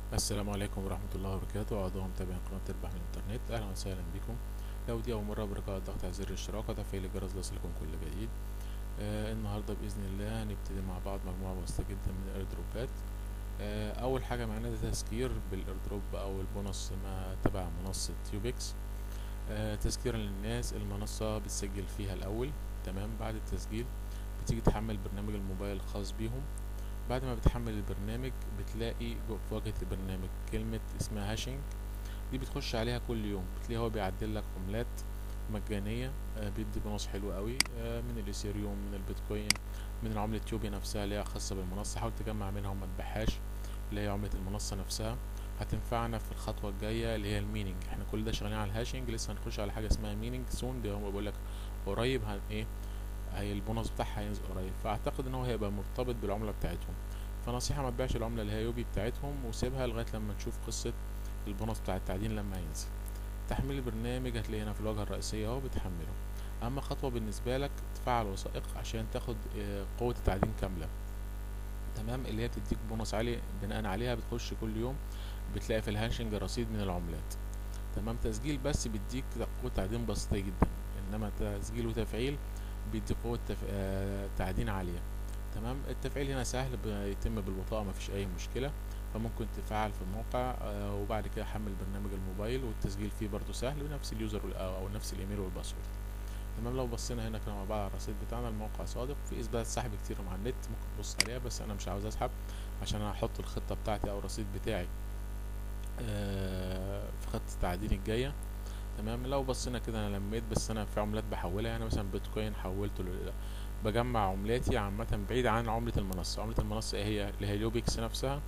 السلام عليكم ورحمة الله وبركاته أعضاء متابعين قناة تربح من الإنترنت أهلا وسهلا بكم لو دي أول مرة برجاء الضغط على زر الاشتراك وتفعيل الجرس ليصلكم كل جديد آه النهاردة بإذن الله هنبتدي مع بعض مجموعة بسيطة جدا من الإيردروبات آه أول حاجة معانا ده تذكير بالإيردروب أو البونص ما تبع منصة يوبيكس آه تذكيرا للناس المنصة بتسجل فيها الأول تمام بعد التسجيل بتيجي تحمل برنامج الموبايل الخاص بيهم بعد ما بتحمل البرنامج بتلاقي جو- في واجهة البرنامج كلمة اسمها هاشنج دي بتخش عليها كل يوم بتلاقي هو بيعدل لك عملات مجانية آه، بيدي بونص حلو قوي آه، من الاثيريوم من البيتكوين من عملة يوبي نفسها اللي هي خاصة بالمنصة حاول تجمع منها وما تبيعهاش اللي هي عملة المنصة نفسها هتنفعنا في الخطوة الجاية اللي هي الميننج احنا كل ده شغالين على الهاشنج لسه هنخش على حاجة اسمها ميننج سون دي هو بيقول لك قريب هن ايه هي البونص بتاعها هينزل قريب فاعتقد ان هو هيبقى مرتبط بالعملة بتاعتهم فنصيحة ما تبيعش العملة اللي هي يوبي بتاعتهم وسيبها لغاية لما تشوف قصة البونص بتاع التعدين لما ينزل تحميل البرنامج هتلاقيه هنا في الواجهة الرئيسية اهو بتحمله أهم خطوة بالنسبة لك تفعل وثائق عشان تاخد آه، قوة التعدين كاملة تمام اللي هي بتديك بونص عالي بناء عليها بتخش كل يوم بتلاقي في الهاشنج رصيد من العملات تمام تسجيل بس بيديك قوة تعدين بسيطة جدا انما تسجيل وتفعيل بيدي قوة تف... آه... تعدين عالية تمام التفعيل هنا سهل بيتم بالبطاقة مفيش اي مشكلة فممكن تفعل في الموقع آه وبعد كده حمل برنامج الموبايل والتسجيل فيه برضو سهل بنفس اليوزر وال- او نفس الايميل والباسورد تمام لو بصينا هنا كده مع بعض على الرصيد بتاعنا الموقع صادق في اثبات سحب كتير مع النت ممكن تبص عليها بس انا مش عاوز اسحب عشان انا هحط الخطة بتاعتي او الرصيد بتاعي آه في خطة التعدين الجاية تمام لو بصينا كده انا لميت بس انا في عملات بحولها يعني مثلا بيتكوين حولته ل- بجمع عملاتي عامة بعيد عن عملة المنصة عملة المنصة ايه هي اللي هي اليوبيكس نفسها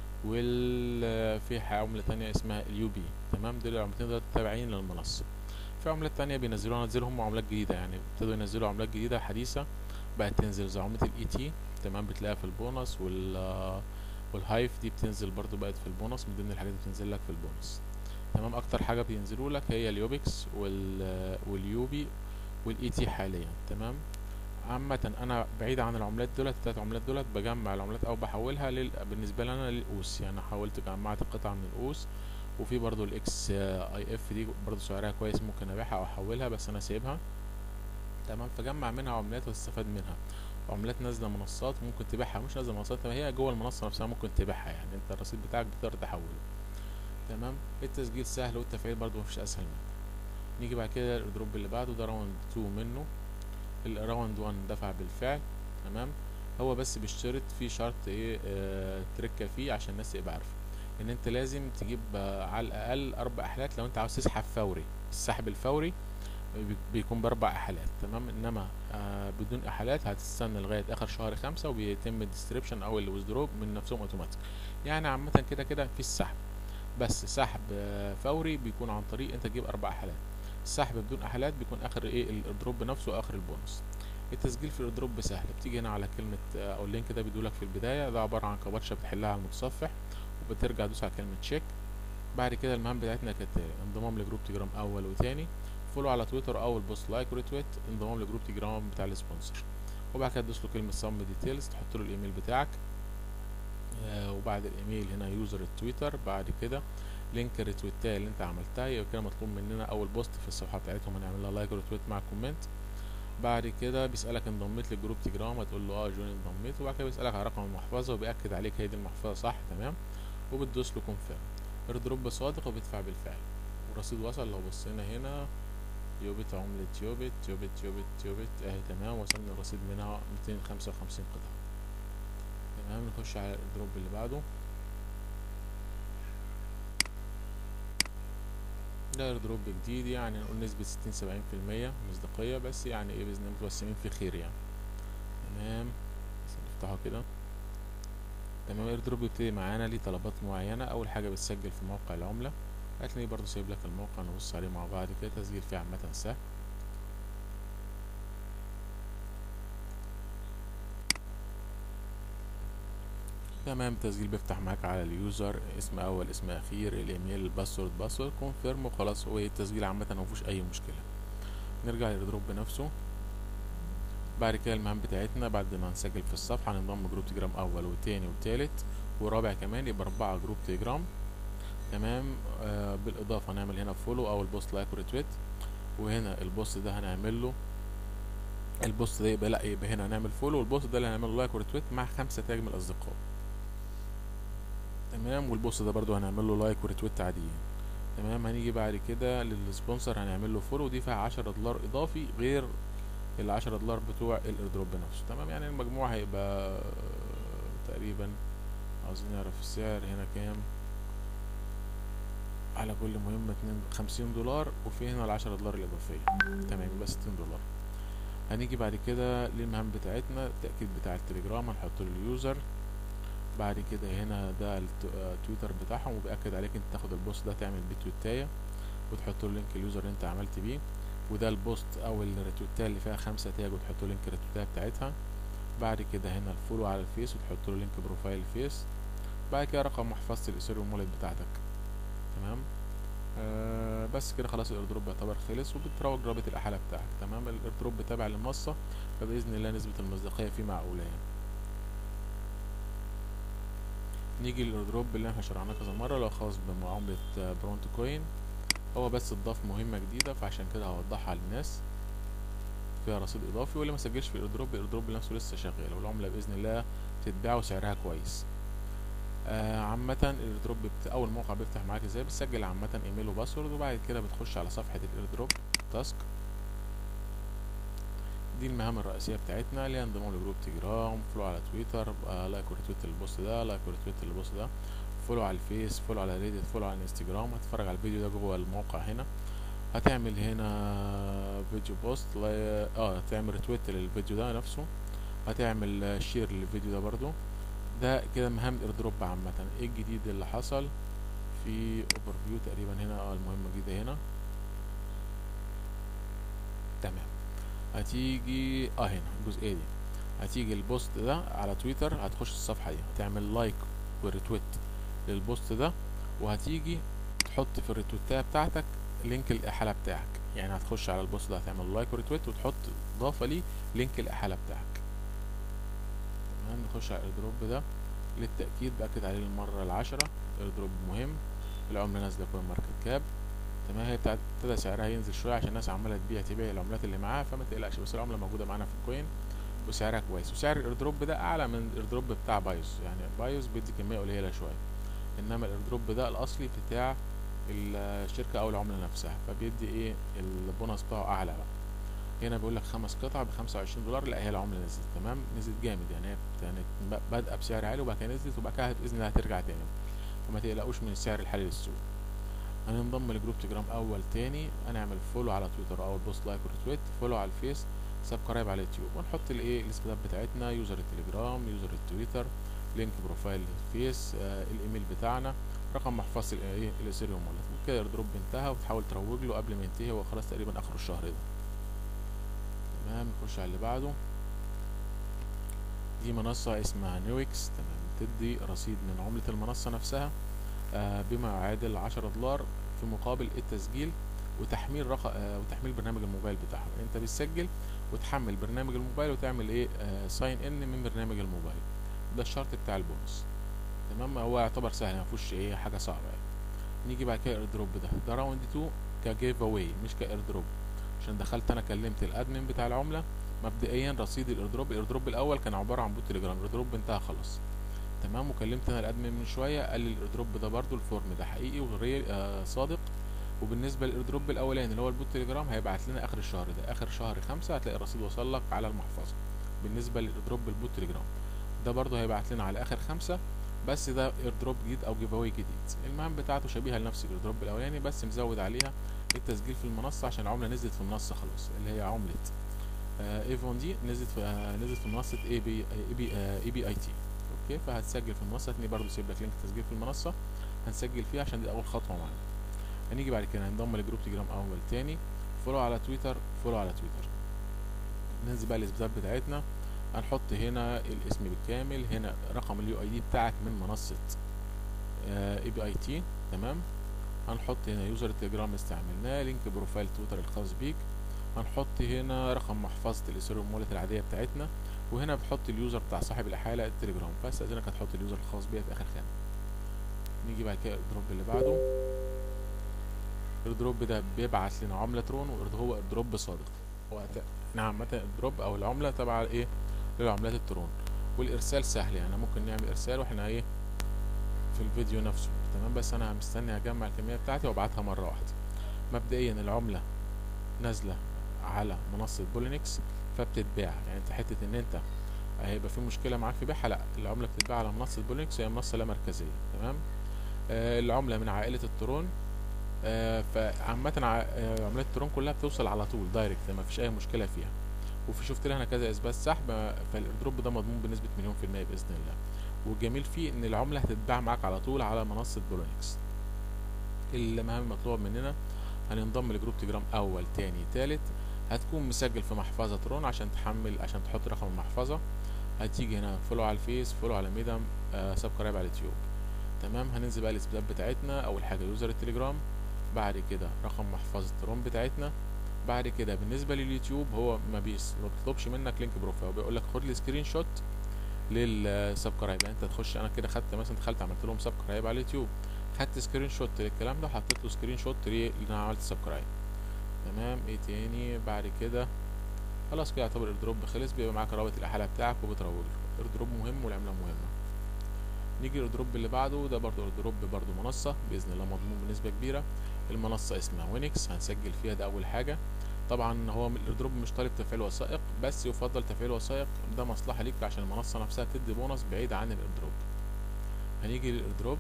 وال في ح- عملة تانية اسمها اليوبي تمام دول العملتين دول تابعين للمنصة في عملات تانية بينزلوها نزلوا هم عملات جديدة يعني ابتدوا ينزلوا عملات جديدة حديثة بقت تنزل زي عملة الاي تي تمام بتلاقيها في البونص وال والهايف دي بتنزل برضو بقت في البونص من ضمن الحاجات اللي بتنزل لك في البونص تمام اكتر حاجة بينزلوا لك هي اليوبيكس وال واليوبي والاي تي حاليا تمام عامة انا بعيد عن العملات دولت التلات عملات دولت بجمع العملات او بحولها لل... بالنسبة لي انا للقوس يعني حولت جمعت قطعة من القوس وفي برضو الاكس اي اف دي برضو سعرها كويس ممكن ابيعها او احولها بس انا سايبها تمام فجمع منها عملات وتستفاد منها عملات نازله منصات ممكن تبيعها مش نازله منصات هي جوه المنصه نفسها ممكن تبيعها يعني انت الرصيد بتاعك بتقدر تحوله تمام التسجيل سهل والتفعيل برضو مفيش اسهل منه نيجي بعد كده الدروب اللي بعده ده راوند 2 منه الراوند 1 دفع بالفعل تمام هو بس بيشترط في شرط ايه آه تركه فيه عشان الناس تبقى عارفه ان انت لازم تجيب آه على الاقل اربع احلات لو انت عاوز تسحب فوري السحب الفوري بي- بيكون باربع احالات تمام انما آه بدون احالات هتستنى لغايه اخر شهر خمسة وبيتم الديستريبشن او الويزدروب من نفسهم اوتوماتيك يعني عامه كده كده في السحب بس سحب آه فوري بيكون عن طريق انت تجيب اربع احالات السحب بدون احالات بيكون اخر ايه الدروب نفسه اخر البونص التسجيل في الدروب سهل بتيجي هنا على كلمة آه، او اللينك ده بيدولك في البداية ده عبارة عن كباتشة بتحلها على المتصفح وبترجع تدوس على كلمة تشيك بعد كده المهام بتاعتنا كالتالي انضمام لجروب تجرام اول وتاني فولو على تويتر او البوست لايك وريتويت انضمام لجروب تجرام بتاع السبونسر وبعد كده تدوس له كلمة سم ديتيلز تحط له الايميل بتاعك آه وبعد الايميل هنا يوزر التويتر بعد كده لينك الريتويتاية اللي انت عملتها يبقى كده مطلوب مننا اول بوست في الصفحة بتاعتهم هنعمل لها لايك وريتويت مع كومنت بعد كده بيسألك انضميت للجروب تجرام هتقول له اه جوين انضميت وبعد كده بيسألك على رقم المحفظة وبيأكد عليك هي دي المحفظة صح تمام وبتدوس له كونفيرم الدروب صادق وبيدفع بالفعل والرصيد وصل لو بصينا هنا يوبت عملة يوبت يوبت يوبت يوبت اهي تمام وصلنا الرصيد منها 255 قطعة تمام نخش على الدروب اللي بعده ده ايردروب جديد يعني نقول نسبة ستين سبعين في المية مصداقية بس يعني ايه بإذن الله متوسمين في خير يعني تمام بس نفتحه كده تمام ايردروب بيبتدي معانا ليه طلبات معينة أول حاجة بتسجل في موقع العملة هتلاقيه برضو سايب لك الموقع نبص عليه مع بعض كده تسجيل فيه عامة سهل تمام التسجيل بيفتح معاك على اليوزر اسم اول اسم اخير الايميل الباسورد باسورد كونفيرم وخلاص هو التسجيل عامه مفيهوش اي مشكله نرجع للدروب بنفسه بعد كده المهام بتاعتنا بعد ما نسجل في الصفحه هننضم جروب تجرام اول وتاني وتالت ورابع كمان يبقى اربعة جروب تليجرام تمام آه بالاضافة هنعمل هنا فولو او البوست لايك وريتويت وهنا البوست ده هنعمل له البوست ده يبقى لا يبقى هنا هنعمل فولو والبوست ده اللي هنعمل له لايك وريتويت مع خمسة تاج من الاصدقاء تمام والبوست ده برضو هنعمل له لايك وريتويت عاديين تمام هنيجي بعد كده للسبونسر هنعمل له فولو دي فيها 10 دولار اضافي غير ال 10 دولار بتوع الايردروب نفسه تمام يعني المجموع هيبقى تقريبا عاوزين نعرف السعر هنا كام على كل مهمة اتنين خمسين دولار وفي هنا العشرة دولار الإضافية تمام يبقى ستين دولار هنيجي بعد كده للمهام بتاعتنا التأكيد بتاع التليجرام هنحط له اليوزر بعد كده هنا ده التويتر بتاعهم وبيأكد عليك انت تاخد البوست ده تعمل بيه تويتاية وتحط له لينك اليوزر اللي انت عملت بيه وده البوست او الريتويتاية اللي فيها خمسة تاج وتحط له لينك الريتويتاية بتاعتها بعد كده هنا الفولو على الفيس وتحط له لينك بروفايل الفيس بعد كده رقم محفظة الاثيريوم والت بتاعتك تمام آه بس كده خلاص الايردروب يعتبر خلص وبتروج رابط الاحاله بتاعك تمام الايردروب تابع للمنصه فباذن الله نسبه المصداقيه فيه معقوله يعني نيجي للايردروب اللي احنا شرحناه كذا مره اللي هو خاص بمعامله برونت كوين هو بس اضاف مهمه جديده فعشان كده هوضحها للناس فيها رصيد اضافي واللي ما سجلش في الايردروب الايردروب نفسه لسه شغال والعمله باذن الله تتباع وسعرها كويس آه عامة الايردروب بت... أول موقع بيفتح معاك ازاي بتسجل عامة ايميل وباسورد وبعد كده بتخش على صفحة الايردروب تاسك دي المهام الرئيسية بتاعتنا اللي هي انضمام لجروب تليجرام فولو على تويتر آه لايك وريتويت للبوست ده لايك وريتويت للبوست ده فولو على الفيس فولو على ريديت فولو على الانستجرام هتتفرج على الفيديو ده جوه الموقع هنا هتعمل هنا فيديو بوست اه هتعمل ريتويت للفيديو ده نفسه هتعمل شير للفيديو ده برضو ده كده مهام الايردروب عامة ايه الجديد اللي حصل في اوفر فيو تقريبا هنا اه المهمة الجديدة هنا تمام هتيجي اه هنا الجزئية دي هتيجي البوست ده على تويتر هتخش الصفحة دي هتعمل لايك وريتويت للبوست ده وهتيجي تحط في الريتويتاية بتاعتك لينك الإحالة بتاعك يعني هتخش على البوست ده هتعمل لايك وريتويت وتحط إضافة ليه لينك الإحالة بتاعك تمام نخش على الايردروب ده للتأكيد بأكد عليه المرة العشرة ايردروب مهم العملة نازلة كوين ماركت كاب تمام هي ابتدى سعرها ينزل شوية عشان الناس عمالة تبيع تبيع العملات اللي معاها فما تقلقش بس العملة موجودة معانا في الكوين وسعرها كويس وسعر الايردروب ده أعلى من الايردروب بتاع بايوس يعني بايوس بيدي كمية قليلة شوية إنما الايردروب ده الأصلي بتاع الشركة أو العملة نفسها فبيدي إيه البونص بتاعه أعلى بقى هنا بيقول لك خمس قطع ب 25 دولار لا هي العمله نزلت تمام نزلت جامد يعني هي كانت بادئه بسعر عالي وبعد كده نزلت وبعد كده باذن الله هترجع تاني فما تقلقوش من السعر الحالي للسوق هننضم لجروب تليجرام اول تاني هنعمل فولو على تويتر او البوست لايك وريتويت فولو على الفيس سبسكرايب على اليوتيوب ونحط الايه الاثباتات بتاعتنا يوزر التليجرام يوزر التويتر لينك بروفايل الفيس آه الايميل بتاعنا رقم محفظه الايه الاثيريوم والت كده الايردروب انتهى وتحاول تروج له قبل ما ينتهي هو خلاص تقريبا اخر الشهر ده تمام نخش على اللي بعده دي منصة اسمها نيويكس تمام تدي رصيد من عملة المنصة نفسها آه بما يعادل عشرة دولار في مقابل التسجيل وتحميل رق... آه وتحميل برنامج الموبايل بتاعهم انت بتسجل وتحمل برنامج الموبايل وتعمل ايه آه ساين ان من برنامج الموبايل ده الشرط بتاع البونص تمام هو يعتبر سهل ما فيهوش ايه حاجة صعبة يعني نيجي بعد كده الايردروب ده ده راوند 2 كجيف اواي مش كايردروب عشان دخلت انا كلمت الادمن بتاع العمله مبدئيا رصيد الايردروب الايردروب الاول كان عباره عن بوت تليجرام الايردروب انتهى خلاص تمام وكلمت انا الادمن من شويه قال لي الايردروب ده برضو الفورم ده حقيقي وغير آه صادق وبالنسبه للايردروب الاولاني اللي هو البوت تليجرام هيبعت لنا اخر الشهر ده اخر شهر خمسة هتلاقي الرصيد وصل لك على المحفظه بالنسبه للايردروب البوت تليجرام ده برضو هيبعت لنا على اخر خمسة بس ده ايردروب جديد او جيف اواي جديد المهام بتاعته شبيهه لنفس الايردروب الاولاني بس مزود عليها التسجيل في المنصه عشان العمله نزلت في المنصه خلاص اللي هي عمله آه ايفون دي نزلت في آه نزلت في منصه اي بي اي بي اي بي اي تي اوكي فهتسجل في المنصه هتني برضو سيب لك لينك تسجيل في المنصه هنسجل فيها عشان دي اول خطوه معانا هنيجي بعد كده هنضم لجروب تليجرام اول تاني فولو على تويتر فولو على تويتر ننزل بقى الاثباتات بتاعتنا هنحط هنا الاسم بالكامل هنا رقم اليو اي دي بتاعك من منصه اي بي اي تي تمام هنحط هنا يوزر التليجرام استعملناه لينك بروفايل تويتر الخاص بيك هنحط هنا رقم محفظة الاثيريوم والت العادية بتاعتنا وهنا بحط اليوزر بتاع صاحب الاحاله التليجرام فاستاذنك هتحط اليوزر الخاص بيا في اخر خانه نيجي بعد كده الدروب اللي بعده الدروب ده بيبعت لنا عمله ترون وهو الدروب صادق هو احنا عامه الدروب او العمله تبع ايه للعملات الترون والارسال سهل يعني ممكن نعمل ارسال واحنا ايه في الفيديو نفسه تمام بس انا مستني اجمع الكميه بتاعتي وابعتها مره واحده مبدئيا العمله نازله على منصه بولينكس فبتتباع يعني انت حته ان انت هيبقى في مشكله معاك في بيعها لا العمله بتتباع على منصه بولينكس هي منصه لا مركزيه تمام آه العمله من عائله الترون آه فعامة آه عملات الترون كلها بتوصل على طول دايركت ما فيش اي مشكلة فيها وفي شفت لها انا كذا اثبات سحب فالايردروب ده مضمون بنسبة مليون في المية بإذن الله والجميل فيه ان العملة هتتباع معاك على طول على منصة بولونكس المهام المطلوبة مننا هننضم لجروب تجرام اول تاني تالت هتكون مسجل في محفظة ترون عشان تحمل عشان تحط رقم المحفظة هتيجي هنا فولو على الفيس فولو على ميدم آه سبسكرايب على اليوتيوب تمام هننزل بقى الاثباتات بتاعتنا اول حاجة يوزر التليجرام بعد كده رقم محفظة ترون بتاعتنا بعد كده بالنسبة لليوتيوب هو ما بيس ما بيطلبش منك لينك بروفايل هو بيقول لك خد لي سكرين شوت للسبسكرايب يعني انت تخش انا كده خدت مثلا دخلت عملت لهم سبسكرايب على اليوتيوب خدت سكرين شوت للكلام ده وحطيت له سكرين شوت ليه اللي انا عملت سبسكرايب تمام ايه تاني بعد كده خلاص كده يعتبر الايردروب خلص بيبقى معاك رابط الاحاله بتاعك وبتروج له الايردروب مهم والعمله مهمه نيجي الايردروب اللي بعده ده برضو ايردروب برضو منصه باذن الله مضمون بنسبه كبيره المنصه اسمها وينكس هنسجل فيها ده اول حاجه طبعا هو الايردروب مش طالب تفعيل وثائق بس يفضل تفعيل وثائق ده مصلحه ليك عشان المنصه نفسها تدي بونص بعيد عن الايردروب هنيجي للايردروب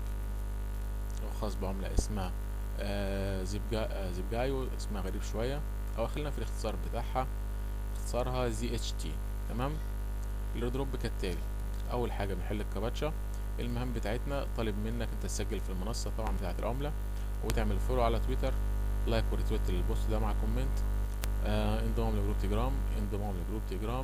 خاص بعمله اسمها آه زبجا آه زبجايو اسمها غريب شويه او خلينا في الاختصار بتاعها اختصارها زي اتش تي تمام الايردروب كالتالي اول حاجه بنحل الكابتشا المهام بتاعتنا طالب منك انت تسجل في المنصه طبعا بتاعت العمله وتعمل فولو على تويتر لايك وريتويت للبوست ده مع كومنت آه انضمام لجروب تجرام انضمام لجروب تجرام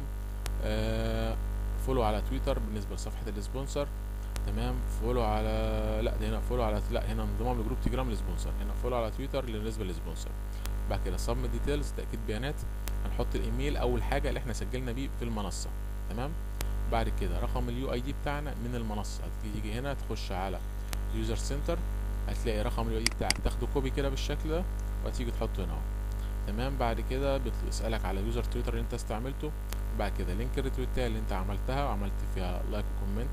آه فولو على تويتر بالنسبه لصفحه السبونسر تمام فولو على لا ده هنا فولو على لا هنا انضمام لجروب تجرام للسبونسر هنا فولو على تويتر بالنسبه للسبونسر بعد كده صم ديتيلز تاكيد بيانات هنحط الايميل اول حاجه اللي احنا سجلنا بيه في المنصه تمام بعد كده رقم اليو اي دي بتاعنا من المنصه هتيجي هنا تخش على يوزر سنتر هتلاقي رقم اليو اي دي بتاعك تاخده كوبي كده بالشكل ده وهتيجي تحطه هنا اهو تمام بعد كده بيسألك على يوزر تويتر اللي انت استعملته بعد كده لينك الريتويتات اللي انت عملتها وعملت فيها لايك وكومنت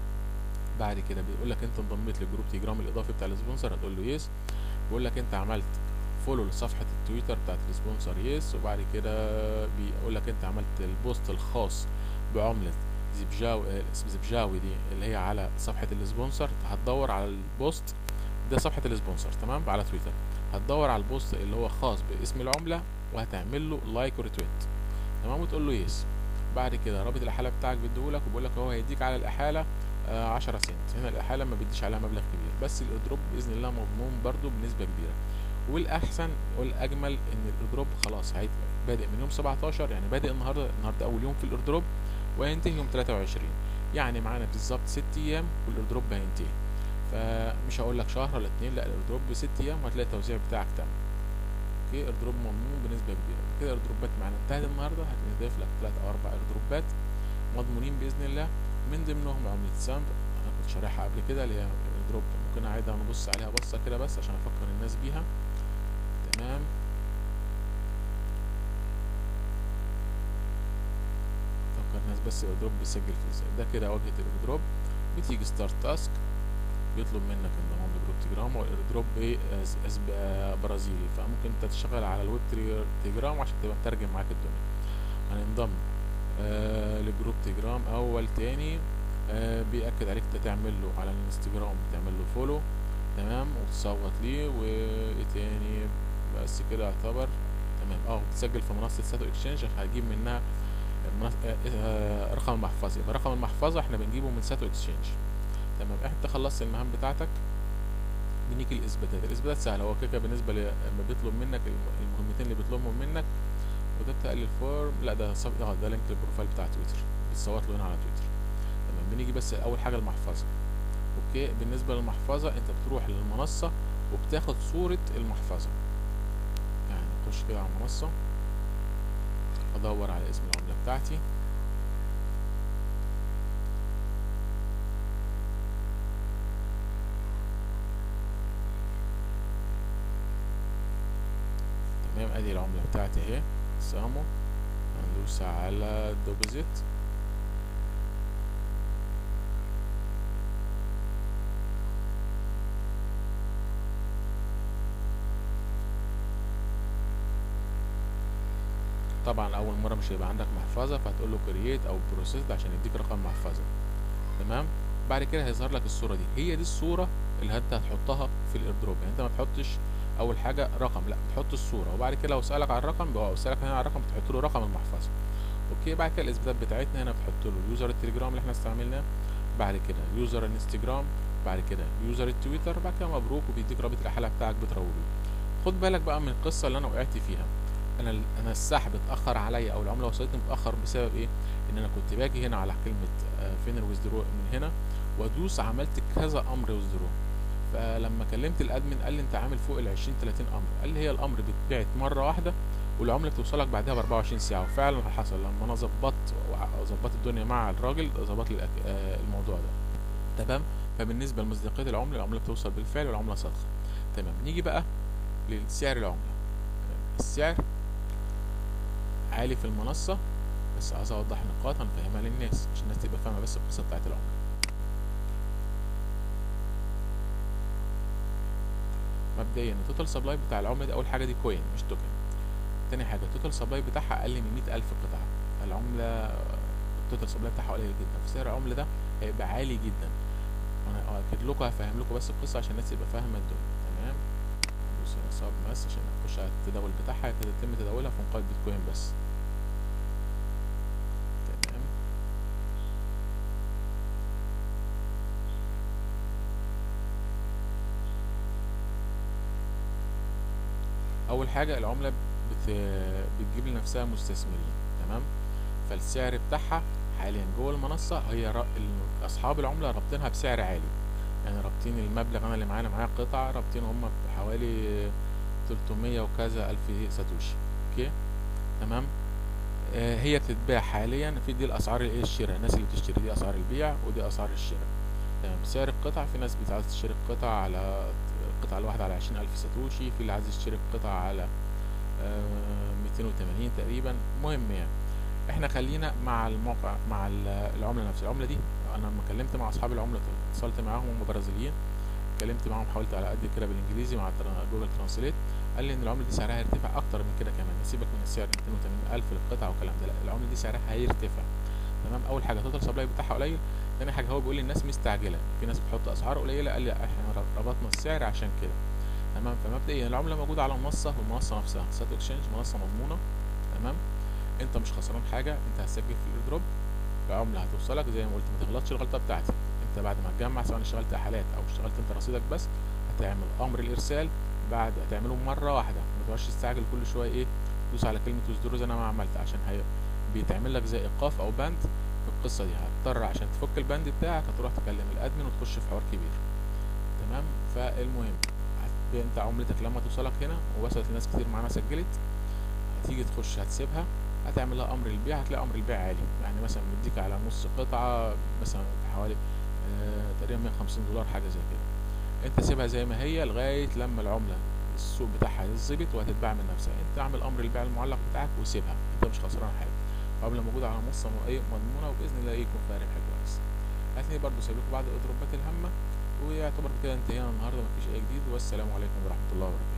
بعد كده بيقول لك انت انضميت للجروب تيجرام الاضافي بتاع السبونسر هتقول له يس بيقول لك انت عملت فولو لصفحه التويتر بتاعت السبونسر يس وبعد كده بيقول لك انت عملت البوست الخاص بعمله زبجاوي زبجاوي دي اللي هي على صفحه السبونسر هتدور على البوست ده صفحه السبونسر تمام على تويتر هتدور على البوست اللي هو خاص باسم العمله وهتعمل له لايك وريتويت تمام وتقول له يس بعد كده رابط الاحاله بتاعك بيديهولك وبيقول لك هو هيديك على الاحاله آه 10 سنت هنا الاحاله ما بيديش عليها مبلغ كبير بس الايردروب باذن الله مضمون برضو بنسبه كبيره والاحسن والاجمل ان الايردروب خلاص هيبقى بادئ من يوم 17 يعني بادئ النهارده النهارده اول يوم في الايردروب وهينتهي يوم 23 يعني معانا بالظبط 6 ايام والايردروب هينتهي فمش هقول لك شهر ولا اتنين لا الايردروب بست ايام وهتلاقي التوزيع بتاعك تم اوكي ايردروب مضمون بنسبه كبيره كده الايردروبات معانا انتهت النهارده هتضيف لك ثلاث او اربع ايردروبات مضمونين باذن الله من ضمنهم عمله سامب انا كنت شارحها قبل كده اللي هي الايردروب ممكن اعيدها ونبص عليها بصه كده بس عشان افكر الناس بيها تمام فكر الناس بس الايردروب بيسجل فيه ازاي ده كده واجهه الايردروب بتيجي ستارت تاسك بيطلب منك انضمام لجروب تيجرام والايردروب ايه برازيلي فممكن انت تشتغل على الويب تيجرام عشان تبقى مترجم معاك الدنيا هننضم آه لجروب تيجرام اول تاني آه بيأكد عليك انت تعمل له على الانستجرام تعمل له فولو تمام وتصوت ليه وايه تاني بس كده يعتبر تمام اه بتسجل في منصه ساتو اكسشينج هتجيب منها آه رقم المحفظه يبقى رقم المحفظه احنا بنجيبه من ساتو اكسشينج تمام انت خلصت المهام بتاعتك بنيجي الاثباتات الاثباتات سهله هو كده بالنسبه لما بيطلب منك المهمتين اللي بيطلبهم منك وده تقلل الفورم لا ده صف... اه ده لينك البروفايل بتاع تويتر بتصوت له هنا على تويتر تمام بنيجي بس اول حاجه المحفظه اوكي بالنسبه للمحفظه انت بتروح للمنصه وبتاخد صوره المحفظه يعني اخش كده على المنصه ادور على اسم العمله بتاعتي ادي العملة بتاعتي اهي سامو هندوس على دوبوزيت طبعا اول مره مش هيبقى عندك محفظه فهتقول له كرييت او بروسيس عشان يديك رقم محفظه تمام بعد كده هيظهر لك الصوره دي هي دي الصوره اللي انت هتحطها في الايردروب يعني انت ما تحطش اول حاجه رقم لا بتحط الصوره وبعد كده لو سالك على الرقم لو سالك هنا على الرقم بتحط له رقم المحفظه اوكي بعد كده الاثباتات بتاعتنا هنا بتحط له يوزر التليجرام اللي احنا استعملناه بعد كده يوزر الانستجرام بعد كده يوزر التويتر بعد كده مبروك وبيديك رابط الاحاله بتاعك بتروله خد بالك بقى من القصه اللي انا وقعت فيها انا انا السحب اتاخر عليا او العمله وصلتني متاخر بسبب ايه ان انا كنت باجي هنا على كلمه آه فين الويزدرو من هنا وادوس عملت كذا امر ويزدرو فلما كلمت الادمن قال لي انت عامل فوق ال 20 30 امر قال لي هي الامر بيتبعت مره واحده والعمله بتوصلك بعدها ب 24 ساعه وفعلا حصل لما انا ظبطت ظبطت الدنيا مع الراجل ظبط لي آه الموضوع ده تمام فبالنسبه لمصداقيه العمله العمله بتوصل بالفعل والعمله صادقه تمام نيجي بقى لسعر العمله السعر عالي في المنصة بس عايز اوضح نقاط هنفهمها للناس عشان الناس تبقى فاهمة بس القصة بتاعت العملة مبدئيا التوتال سبلاي بتاع العملة دي أول حاجة دي كوين مش توكن تاني حاجة التوتال سبلاي بتاعها أقل من مية ألف قطعة فالعملة التوتال سبلاي بتاعها قليل جدا فسعر العملة ده هيبقى عالي جدا أنا أكد لكم هفهم لكم بس القصة عشان الناس تبقى فاهمة الدنيا تمام بص هنا صاب بس عشان اخش على التداول بتاعها كده يتم تداولها في مقابل بيتكوين بس تمام اول حاجه العمله بت... بتجيب لنفسها مستثمرين تمام فالسعر بتاعها حاليا جوه المنصه هي ر... اصحاب العمله رابطينها بسعر عالي يعني رابطين المبلغ انا اللي معانا معايا قطع رابطين هم بحوالي 300 وكذا الف ساتوشي اوكي تمام آه هي بتتباع حاليا في دي الاسعار الايه الشراء الناس اللي بتشتري دي اسعار البيع ودي اسعار الشراء تمام سعر القطع في ناس عايزه تشتري القطع على القطعه الواحده على 20000 ساتوشي في اللي عايز يشتري القطع على آه 280 تقريبا مهم يعني احنا خلينا مع الموقع مع العمله نفسها العمله دي انا لما كلمت مع اصحاب العمله اتصلت معاهم هم برازيليين اتكلمت معاهم حاولت على قد كده بالانجليزي مع جوجل ترانسليت قال لي ان العمله دي سعرها هيرتفع اكتر من كده كمان سيبك من السعر 280000 للقطعه والكلام ده لا العمله دي سعرها هيرتفع تمام اول حاجه توتال سبلاي بتاعها قليل تاني حاجه هو بيقول لي الناس مستعجله في ناس بتحط اسعار قليله قال لي احنا ربطنا السعر عشان كده تمام فمبدئيا العمله موجوده على منصه والمنصه نفسها ساتو اكسشينج منصه مضمونه تمام انت مش خسران حاجه انت هتسجل في الايردروب العمله هتوصلك زي ما قلت ما تغلطش الغلطه بتاعتي انت بعد ما تجمع سواء اشتغلت حالات او اشتغلت انت رصيدك بس هتعمل امر الارسال بعد هتعمله مره واحده ما تقعدش تستعجل كل شويه ايه تدوس على كلمه ويزدرو زي انا ما عملت عشان هي بيتعمل لك زي ايقاف او بند في القصه دي هتضطر عشان تفك البند بتاعك هتروح تكلم الادمن وتخش في حوار كبير تمام فالمهم انت عملتك لما توصلك هنا ووصلت لناس كتير معانا سجلت هتيجي تخش هتسيبها هتعمل لها امر البيع هتلاقي امر البيع عالي يعني مثلا مديك على نص قطعه مثلا حوالي آه تقريبا 150 دولار حاجه زي كده انت سيبها زي ما هي لغايه لما العمله السوق بتاعها يتظبط وهتتباع من نفسها انت اعمل امر البيع المعلق بتاعك وسيبها انت مش خسران حاجه عمله موجوده على منصه ايه مضمونه وباذن الله يكون فيها ربح كويس هتلاقي برضه سايب لكم بعض الاضرابات الهامه ويعتبر كده انتهينا النهارده مفيش اي جديد والسلام عليكم ورحمه الله وبركاته